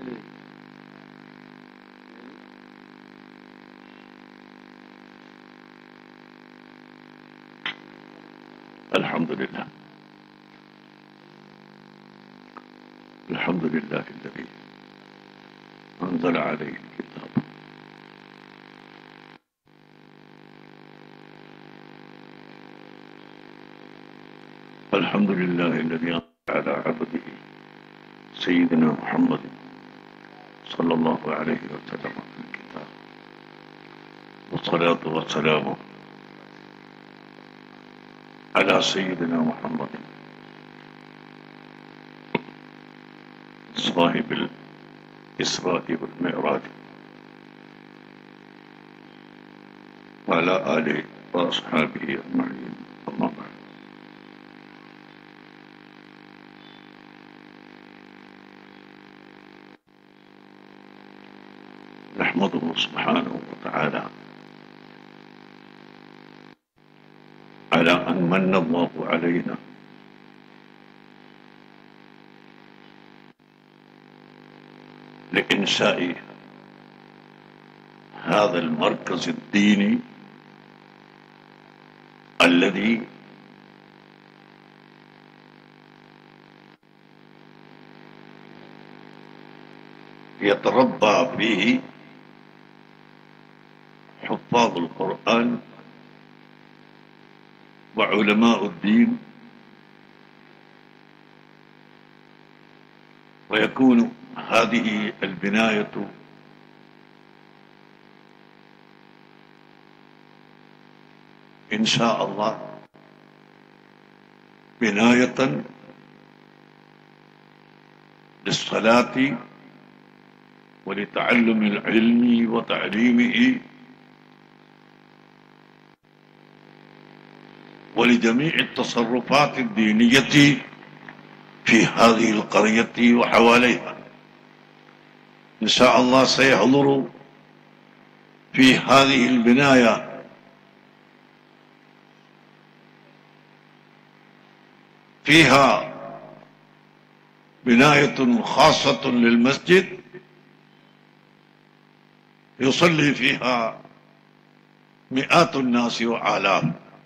الحمد لله الحمد لله الذي أنزل عليه الكتاب الحمد لله الذي أنزل على عبده سيدنا محمد صلى الله عليه وسلم في الكتاب والصلاة والسلام على سيدنا محمد صاحب الإسراء والمعراج وعلى آله وأصحابه أجمعين أما بعد نحمده سبحانه وتعالى على أن من الله علينا لإنشاء هذا المركز الديني الذي يتربى فيه حفاظ القرآن وعلماء الدين ويكون هذه البناية إن شاء الله بناية للصلاة ولتعلم العلم وتعليمه ولجميع التصرفات الدينية في هذه القرية وحواليها إن شاء الله سيحضر في هذه البناية فيها بناية خاصة للمسجد يصلي فيها مئات الناس وآلاف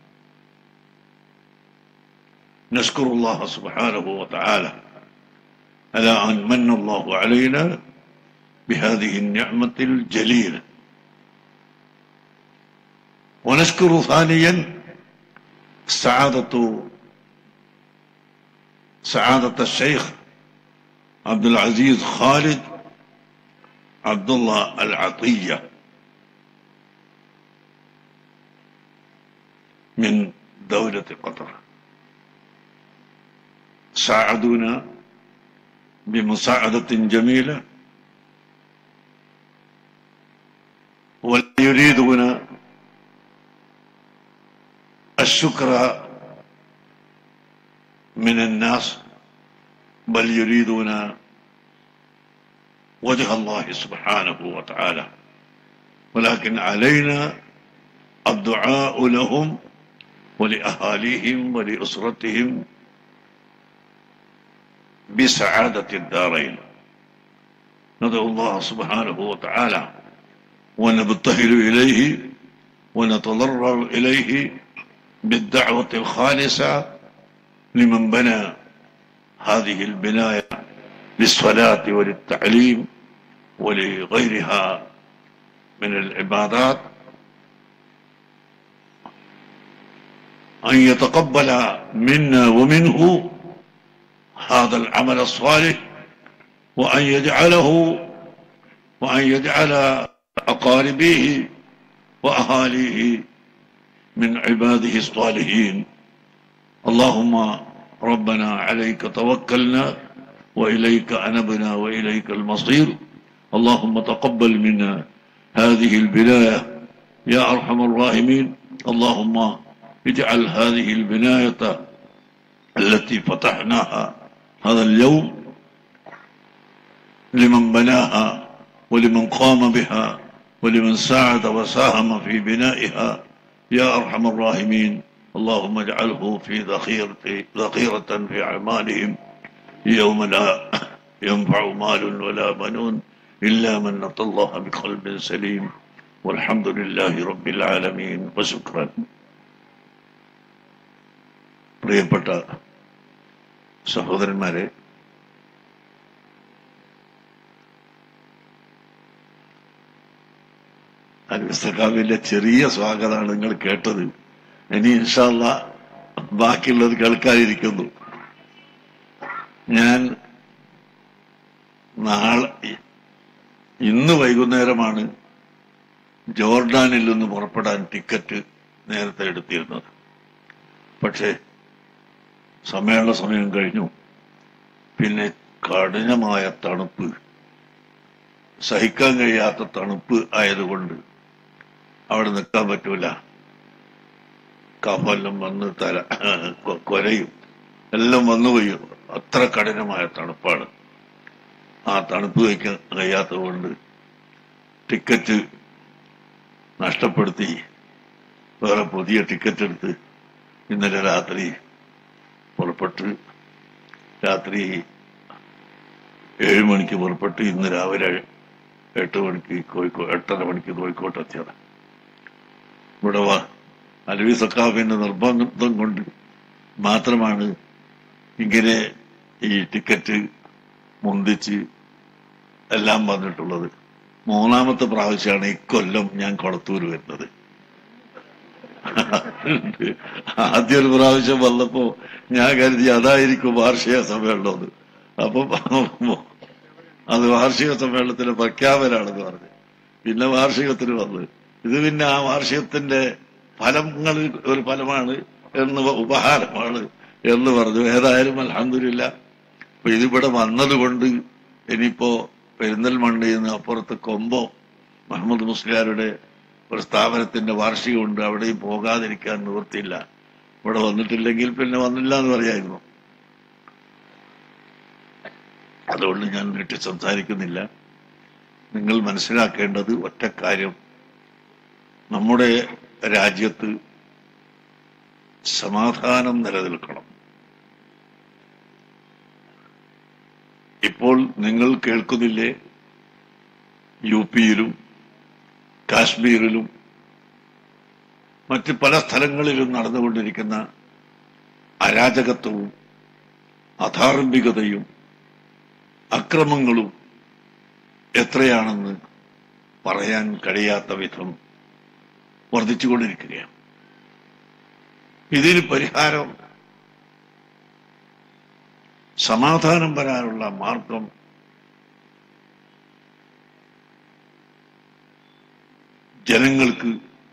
نشكر الله سبحانه وتعالى على أن من الله علينا بهذه النعمة الجليلة ونشكر ثانيا سعادة سعادة الشيخ عبد العزيز خالد عبد الله العطية من دولة قطر ساعدونا بمساعدة جميلة ويريدون الشكر من الناس بل يريدون وجه الله سبحانه وتعالى ولكن علينا الدعاء لهم ولأهاليهم ولأسرتهم بسعادة الدارين ندعو الله سبحانه وتعالى ونبتهل إليه ونتضرر إليه بالدعوة الخالصة لمن بنى هذه البناية للصلاة وللتعليم ولغيرها من العبادات أن يتقبل منا ومنه هذا العمل الصالح وأن يجعله وأن يجعل أقاربيه وأهاليه من عباده الصالحين اللهم ربنا عليك توكلنا وإليك أنبنا وإليك المصير اللهم تقبل منا هذه البناية يا أرحم الراحمين اللهم اجعل هذه البناية التي فتحناها هذا اليوم لمن بناها ولمن قام بها ولمن ساعد وساهم في بنائها يا أرحم الراحمين اللهم اجعله في ذخيرة ذخيرة في أعمالهم يوم لا ينفع مال ولا بنون إلا من أتى الله بقلب سليم والحمد لله رب العالمين وشكرا പ്രിയപ്പെട്ട സഹോദരന്മാരെ അൻസഖാവിന്റെ ചെറിയ സ്വാഗതമാണ് നിങ്ങൾ കേട്ടത് ഇനി ഇൻഷാല്ല ബാക്കിയുള്ളത് കേൾക്കാതിരിക്കുന്നു ഞാൻ നാളെ ഇന്ന് വൈകുന്നേരമാണ് ജോർഡാനിൽ നിന്ന് പുറപ്പെടാൻ ടിക്കറ്റ് നേരത്തെ എടുത്തിരുന്നത് പക്ഷേ സമ്മേളന സമയം കഴിഞ്ഞു പിന്നെ കഠിനമായ തണുപ്പ് സഹിക്കാൻ കഴിയാത്ത തണുപ്പ് ആയതുകൊണ്ട് അവിടെ നിൽക്കാൻ പറ്റൂല കഫെല്ലാം വന്ന് തല കൊ- കൊരയും എല്ലാം വന്നുപോയി അത്ര കഠിനമായ തണുപ്പാണ് ആ തണുപ്പ് വയ്ക്കാൻ കഴിയാത്തത് കൊണ്ട് ടിക്കറ്റ് നഷ്ടപ്പെടുത്തി വേറെ പുതിയ ടിക്കറ്റ് എടുത്ത് ഇന്നലെ രാത്രി പുറപ്പെട്ട് രാത്രി ഏഴ് മണിക്ക് പുറപ്പെട്ട് ഇന്ന് രാവിലെ എട്ട് മണിക്ക് കോഴിക്കോട് എട്ടര മണിക്ക് കോഴിക്കോട്ട് എത്തിയത് ഇവിടെ വാ അലവി സക്കാഫിന്റെ നിർബന്ധം കൊണ്ട് മാത്രമാണ് ഇങ്ങനെ ഈ ടിക്കറ്റ് മുന്തിച്ച് എല്ലാം വന്നിട്ടുള്ളത് മൂന്നാമത്തെ പ്രാവശ്യമാണ് ഇക്കൊല്ലം ഞാൻ കൊളത്തൂര് വരുന്നത് ആദ്യ ഒരു പ്രാവശ്യം വന്നപ്പോ ഞാൻ കരുതി അതായിരിക്കും വാർഷിക സമ്മേളനം അപ്പൊ അത് വാർഷിക സമ്മേളനത്തിന്റെ പ്രഖ്യാപനാണെന്ന് പറഞ്ഞു പിന്നെ വാർഷികത്തിന് വന്ന് ഇത് പിന്നെ ആ വാർഷികത്തിന്റെ ഫലങ്ങൾ ഒരു ഫലമാണ് എന്ന് ഉപഹാരമാണ് എന്ന് പറഞ്ഞു ഏതായാലും അലഹമില്ല അപ്പൊ ഇതിവിടെ വന്നതുകൊണ്ട് ഇനിയിപ്പോ പെരിന്തൽമണ്ണയിൽ നിന്ന് അപ്പുറത്ത് കൊമ്പോ മുഹമ്മദ് മുസ്ലിയാരുടെ ഒരു സ്ഥാപനത്തിന്റെ വാർഷികമുണ്ട് അവിടെയും പോകാതിരിക്കാൻ നിവൃത്തിയില്ല ഇവിടെ വന്നിട്ടില്ലെങ്കിൽ പിന്നെ വന്നില്ല എന്ന് പറയായിരുന്നു അതുകൊണ്ട് ഞാൻ നീട്ടി സംസാരിക്കുന്നില്ല നിങ്ങൾ മനസ്സിലാക്കേണ്ടത് ഒറ്റ കാര്യം നമ്മുടെ രാജ്യത്ത് സമാധാനം നിലനിൽക്കണം ഇപ്പോൾ നിങ്ങൾ കേൾക്കുന്നില്ലേ യു പിയിലും കാശ്മീരിലും മറ്റ് പല സ്ഥലങ്ങളിലും നടന്നുകൊണ്ടിരിക്കുന്ന അരാജകത്വവും അധാർമികതയും അക്രമങ്ങളും എത്രയാണെന്ന് പറയാൻ കഴിയാത്ത വിധം വർദ്ധിച്ചുകൊണ്ടിരിക്കുകയാണ് ഇതിന് പരിഹാരം സമാധാനം വരാനുള്ള മാർഗം ജനങ്ങൾക്ക്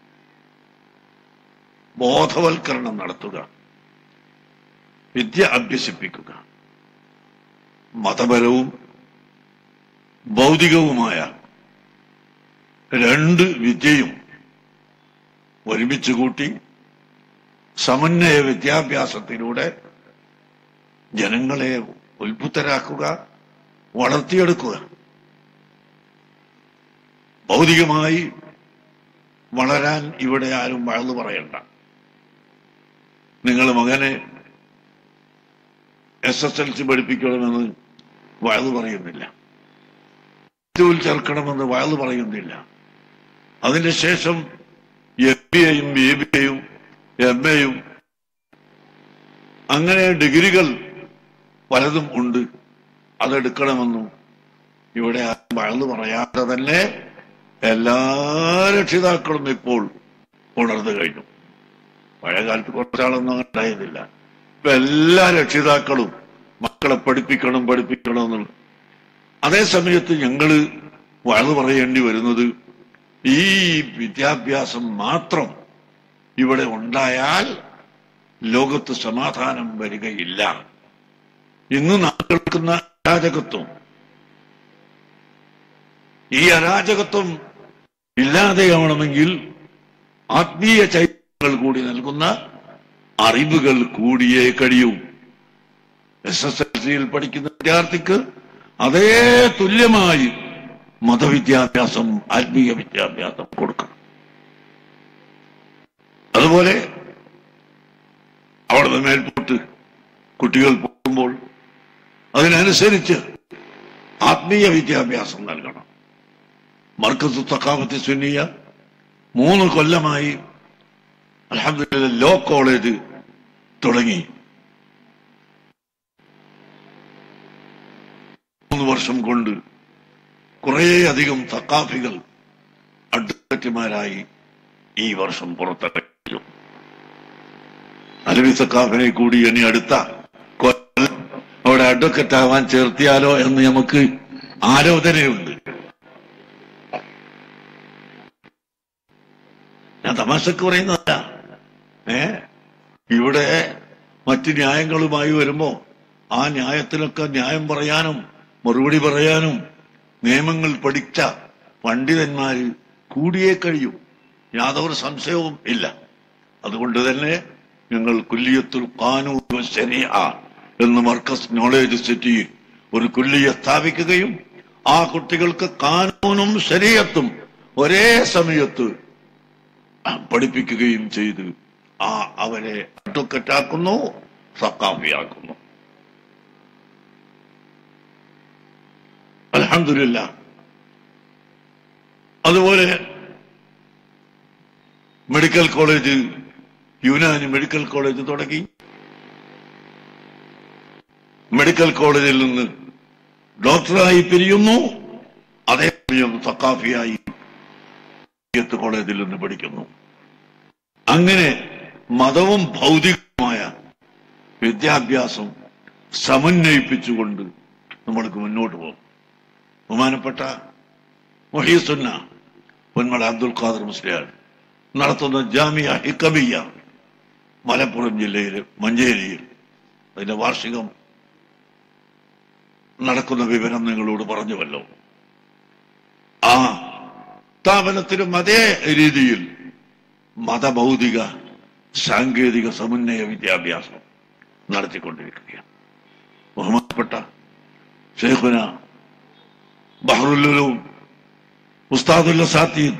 ബോധവൽക്കരണം നടത്തുക വിദ്യ അഭ്യസിപ്പിക്കുക മതപരവും ഭൗതികവുമായ രണ്ട് വിദ്യയും ഒരുമിച്ച് കൂട്ടി സമന്വയ വിദ്യാഭ്യാസത്തിലൂടെ ജനങ്ങളെ ഉത്ഭുതരാക്കുക വളർത്തിയെടുക്കുക ഭൗതികമായി വളരാൻ ഇവിടെ ആരും വഴന്നു പറയണ്ട നിങ്ങൾ മകനെ എസ് എസ് എൽ സി പഠിപ്പിക്കണമെന്ന് വഴന്നു പറയുന്നില്ല ിൽ ചേർക്കണമെന്ന് വഴന്നു പറയുന്നില്ല അതിന് ശേഷം എം ബി എയും ബി ബി എയും എം എയും അങ്ങനെ ഡിഗ്രികൾ പലതും ഉണ്ട് അതെടുക്കണമെന്നും ഇവിടെ ആരും വഴന്നു പറയാതെ തന്നെ എല്ലാ രക്ഷിതാക്കളും ഇപ്പോൾ ഉണർന്നു കഴിഞ്ഞു പഴയ കാലത്ത് കുറച്ചാളൊന്നും അങ്ങനെ ഉണ്ടായിരുന്നില്ല ഇപ്പൊ എല്ലാ രക്ഷിതാക്കളും മക്കളെ പഠിപ്പിക്കണം പഠിപ്പിക്കണം എന്നുള്ള അതേ സമയത്ത് ഞങ്ങള് വഴന്നു പറയേണ്ടി വരുന്നത് ഈ വിദ്യാഭ്യാസം മാത്രം ഇവിടെ ഉണ്ടായാൽ ലോകത്ത് സമാധാനം വരികയില്ല ഇന്ന് നാം കേൾക്കുന്ന അരാജകത്വം ഈ അരാജകത്വം ഇല്ലാതെയാവണമെങ്കിൽ ആത്മീയ ചൈതന്യങ്ങൾ കൂടി നൽകുന്ന അറിവുകൾ കൂടിയേ കഴിയൂ എസ് എസ് എൽ സിയിൽ പഠിക്കുന്ന വിദ്യാർത്ഥിക്ക് അതേ തുല്യമായി മതവിദ്യാഭ്യാസം ആത്മീയ വിദ്യാഭ്യാസം കൊടുക്കണം അതുപോലെ അവിടെ മേൽപോട്ട് കുട്ടികൾ പോകുമ്പോൾ അതിനനുസരിച്ച് ആത്മീയ വിദ്യാഭ്യാസം നൽകണം മർക്കസ് തക്കാമത്തി സുന്നിയ മൂന്ന് കൊല്ലമായി അലഹമില്ല ലോ കോളേജ് തുടങ്ങി മൂന്ന് വർഷം കൊണ്ട് കുറേയധികം തക്കാഫികൾ അഡ്വക്കറ്റുമാരായി ഈ വർഷം പുറത്തിറങ്ങി അലവി സക്കാഫിനെ കൂടി ഇനി അടുത്ത കൊല്ലം അവിടെ അഡ്വക്കറ്റ് ആവാൻ ചേർത്തിയാലോ എന്ന് നമുക്ക് ആലോചനയുണ്ട് ഞാൻ തമാശക്ക് പറയുന്നതല്ല ഏ ഇവിടെ മറ്റ് ന്യായങ്ങളുമായി വരുമ്പോ ആ ന്യായത്തിലൊക്കെ ന്യായം പറയാനും മറുപടി പറയാനും നിയമങ്ങൾ പഠിച്ച പണ്ഡിതന്മാര് കൂടിയേ കഴിയും യാതൊരു സംശയവും ഇല്ല അതുകൊണ്ട് തന്നെ ഞങ്ങൾ കുല്ലിയത്തുൽ ഖാനൂൻ ശരിയ എന്ന് മർക്കസ് നോളേജ് സിറ്റിയിൽ ഒരു കുല്ലിയ സ്ഥാപിക്കുകയും ആ കുട്ടികൾക്ക് കാനൂനും ശരീരത്തും ഒരേ സമയത്ത് പഠിപ്പിക്കുകയും ചെയ്ത് ആ അവരെ അഡ്വക്കറ്റാക്കുന്നു സക്കാഫിയാക്കുന്നു അലഹമില്ല അതുപോലെ medical college Unani medical college തുടങ്ങി മെഡിക്കൽ കോളേജിൽ നിന്ന് ഡോക്ടറായി പിരിയുന്നു അതേസമയം സക്കാഫിയായി യത്ത് കോളേജിൽ നിന്ന് പഠിക്കുന്നു അങ്ങനെ മതവും ഭൗതികമായ വിദ്യാഭ്യാസം സമന്വയിപ്പിച്ചുകൊണ്ട് നമ്മൾക്ക് മുന്നോട്ട് പോകും ബഹുമാനപ്പെട്ട മൊഹീസുന്ന പൊന്മല അബ്ദുൽ ഖാദർ മുസ്ലിയാർ നടത്തുന്ന ജാമിയ ഹിക്കബിയ മലപ്പുറം ജില്ലയിലെ മഞ്ചേരിയിൽ അതിന്റെ വാർഷികം നടക്കുന്ന വിവരം നിങ്ങളോട് പറഞ്ഞുവല്ലോ ആ സ്ഥാപനത്തിലും അതേ രീതിയിൽ മതഭൗതിക സാങ്കേതിക സമന്വയ വിദ്യാഭ്യാസം നടത്തിക്കൊണ്ടിരിക്കുകയാണ് ബഹുമാനപ്പെട്ട ഷെയ്ഖുന ബഹറുല്ലും ഉസ്താദുല്ല സാത്തീൻ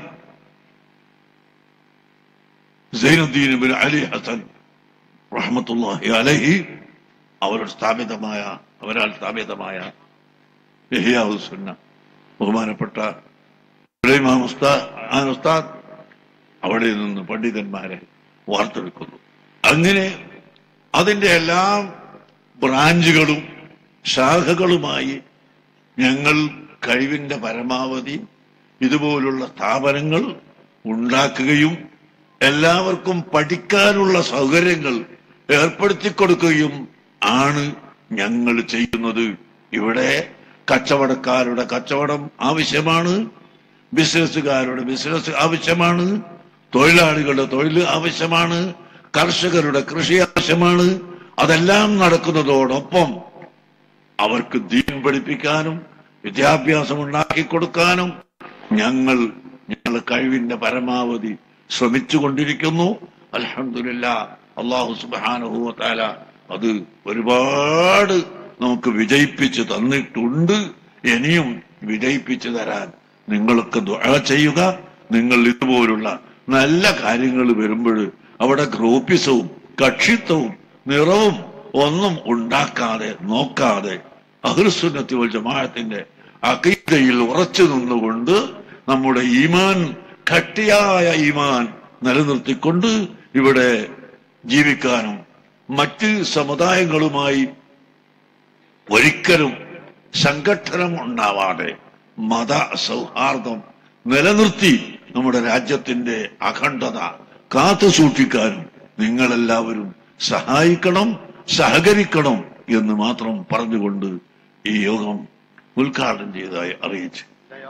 സൈനുദ്ദീൻ ബിൻ അലി ഹസൻ റഹ്മത്തുല്ലാഹി അലഹി അവരുടെ സ്ഥാപിതമായ അവരാൽ സ്ഥാപിതമായ യഹിയാഹു സുന്ന ബഹുമാനപ്പെട്ട സുലൈമാൻ ഉസ്താദ് ആ ഉസ്താദ് അവിടെ നിന്ന് പണ്ഡിതന്മാരെ വാർത്തെടുക്കുന്നു അങ്ങനെ അതിന്റെ എല്ലാ ബ്രാഞ്ചുകളും ശാഖകളുമായി ഞങ്ങൾ കഴിവിന്റെ പരമാവധി ഇതുപോലുള്ള സ്ഥാപനങ്ങൾ ഉണ്ടാക്കുകയും എല്ലാവർക്കും പഠിക്കാനുള്ള സൗകര്യങ്ങൾ ഏർപ്പെടുത്തി കൊടുക്കുകയും ആണ് ഞങ്ങൾ ചെയ്യുന്നത് ഇവിടെ കച്ചവടക്കാരുടെ കച്ചവടം ആവശ്യമാണ് ബിസിനസ്സുകാരുടെ ബിസിനസ് ആവശ്യമാണ് തൊഴിലാളികളുടെ തൊഴിൽ ആവശ്യമാണ് കർഷകരുടെ കൃഷി ആവശ്യമാണ് അതെല്ലാം നടക്കുന്നതോടൊപ്പം അവർക്ക് ദീൻ പഠിപ്പിക്കാനും വിദ്യാഭ്യാസം ഉണ്ടാക്കി കൊടുക്കാനും ഞങ്ങൾ ഞങ്ങളുടെ കഴിവിന്റെ പരമാവധി ശ്രമിച്ചുകൊണ്ടിരിക്കുന്നു അലഹമില്ല അള്ളാഹു സുബാനുഭവത്താല അത് ഒരുപാട് നമുക്ക് വിജയിപ്പിച്ച് തന്നിട്ടുണ്ട് ഇനിയും വിജയിപ്പിച്ചു തരാൻ നിങ്ങൾക്ക് ദുആ ചെയ്യുക നിങ്ങൾ ഇതുപോലുള്ള നല്ല കാര്യങ്ങൾ വരുമ്പോൾ അവിടെ ഗ്രൂപ്പിസവും കക്ഷിത്വവും നിറവും ഒന്നും ഉണ്ടാക്കാതെ നോക്കാതെ അഹ്ലുസുന്നത്തി വൽ ജമാഅത്തിന്റെ അഖീദയിൽ ഉറച്ചു നിന്നുകൊണ്ട് നമ്മുടെ ഈമാൻ കട്ടിയായ ഈമാൻ നിലനിർത്തിക്കൊണ്ട് ഇവിടെ ജീവിക്കാനും മറ്റ് സമുദായങ്ങളുമായി ഒരിക്കലും സംഘട്ടനം ഉണ്ടാവാതെ മത സൗഹാർദ്ദം നിലനിർത്തി നമ്മുടെ രാജ്യത്തിന്റെ അഖണ്ഡത കാത്തു സൂക്ഷിക്കാനും നിങ്ങളെല്ലാവരും സഹായിക്കണം സഹകരിക്കണം എന്ന് മാത്രം പറഞ്ഞുകൊണ്ട് ഈ യോഗം ഉദ്ഘാടനം ചെയ്തതായി അറിയിച്ചു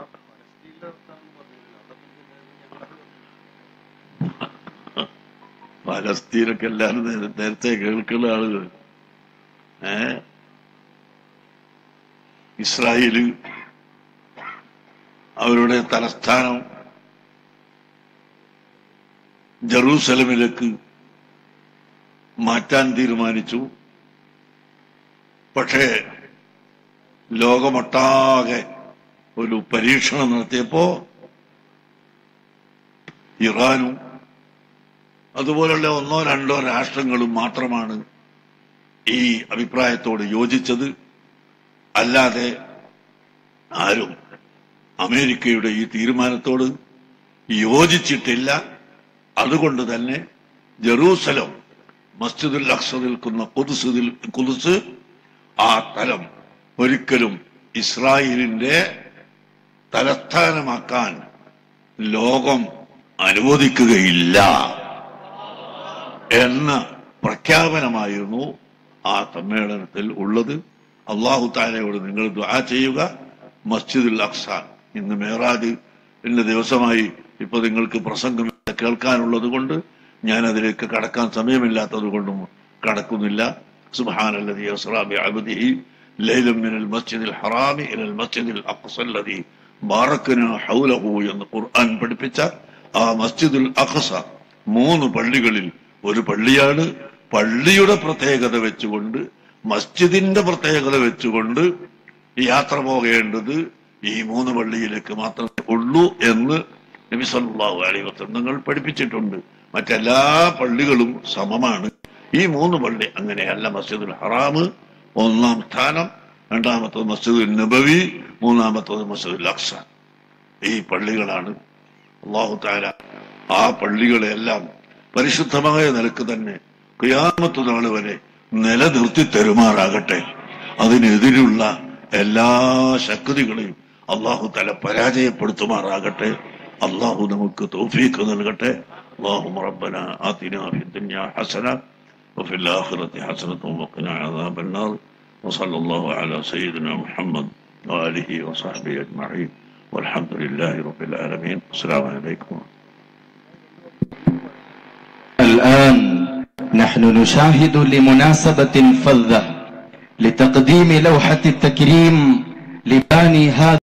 പലസ്തീനൊക്കെ എല്ലാവരും നേ- നേരത്തെ കേൾക്കുന്ന ആളുകൾ ഏ ഇസ്രായേല് അവരുടെ തലസ്ഥാനം ജറൂസലമിലേക്ക് മാറ്റാൻ തീരുമാനിച്ചു പക്ഷേ ലോകമൊട്ടാകെ ഒരു പരീക്ഷണം നടത്തിയപ്പോ ഇറാനും അതുപോലുള്ള ഒന്നോ രണ്ടോ രാഷ്ട്രങ്ങളും മാത്രമാണ് ഈ അഭിപ്രായത്തോട് യോജിച്ചത് അല്ലാതെ ആരും അമേരിക്കയുടെ ഈ തീരുമാനത്തോട് യോജിച്ചിട്ടില്ല അതുകൊണ്ട് തന്നെ ജെറൂസലം മസ്ജിദുൽ അക്സ നിൽക്കുന്ന കുതുസിൽ കുതുസ് ആ തലം ഒരിക്കലും ഇസ്രായേലിന്റെ തലസ്ഥാനമാക്കാൻ ലോകം അനുവദിക്കുകയില്ല എന്ന പ്രഖ്യാപനമായിരുന്നു ആ സമ്മേളനത്തിൽ ഉള്ളത് അള്ളാഹു താലയോട് നിങ്ങൾ ദ്വാ ചെയ്യുക മസ്ജിദുൽ അക്സ ഇന്ന് മേറാജ് എന്റെ ദിവസമായി ഇപ്പൊ നിങ്ങൾക്ക് പ്രസംഗം കേൾക്കാനുള്ളത് കൊണ്ട് ഞാൻ അതിലേക്ക് കടക്കാൻ സമയമില്ലാത്തത് കൊണ്ടും കടക്കുന്നില്ല സുബ്ഹാനല്ലദീ അസ്റാ ബിഅബ്ദിഹി ലൈലൻ മിനൽ മസ്ജിദിൽ ഹറാമി ഇലൽ മസ്ജിദിൽ അഖ്സല്ലദീ ബാറക്കനാ ഹൗലഹു എന്ന് ഖുർആൻ പഠിപ്പിച്ച ആ മസ്ജിദുൽ അഖ്സ മൂന്ന് പള്ളികളിൽ ഒരു പള്ളിയാണ് പള്ളിയുടെ പ്രത്യേകത വെച്ചുകൊണ്ട് മസ്ജിദിന്റെ പ്രത്യേകത വെച്ചുകൊണ്ട് യാത്ര പോകേണ്ടത് ഈ മൂന്ന് പള്ളിയിലേക്ക് മാത്രമേ ഉള്ളൂ എന്ന് നബി സല്ലല്ലാഹു അലൈഹി വസല്ലം തങ്ങൾ പഠിപ്പിച്ചിട്ടുണ്ട് മറ്റെല്ലാ പള്ളികളും സമമാണ് ഈ മൂന്ന് പള്ളി അങ്ങനെയല്ല മസ്ജിദുൽ ഹറാം ഒന്നാം സ്ഥാനം രണ്ടാമത്തത് മസ്ജിദുൽ നബവി മൂന്നാമത്തത് മസ്ജിദുൽ അക്സ ഈ പള്ളികളാണ് അള്ളാഹു താല ആ പള്ളികളെല്ലാം പരിശുദ്ധമായ നിലക്ക് തന്നെ ക്രിയാമത്ത് നാൾ വരെ നിലനിർത്തി തരുമാറാകട്ടെ അതിനെതിരുള്ള എല്ലാ ശക്തികളെയും അള്ളാഹു തല പരാജയപ്പെടുത്തുമാറാകട്ടെ അള്ളാഹു നമുക്ക് തൗഫീഖ് നൽകട്ടെ اللهم ربنا آتنا في الدنيا حسنة وفي الآخرة حسنة وقنا عذاب النار وصلى الله على سيدنا محمد وآله وصحبه أجمعين والحمد لله رب العالمين السلام عليكم الآن نحن نشاهد لمناسبة فذة لتقديم لوحة التكريم لباني هذا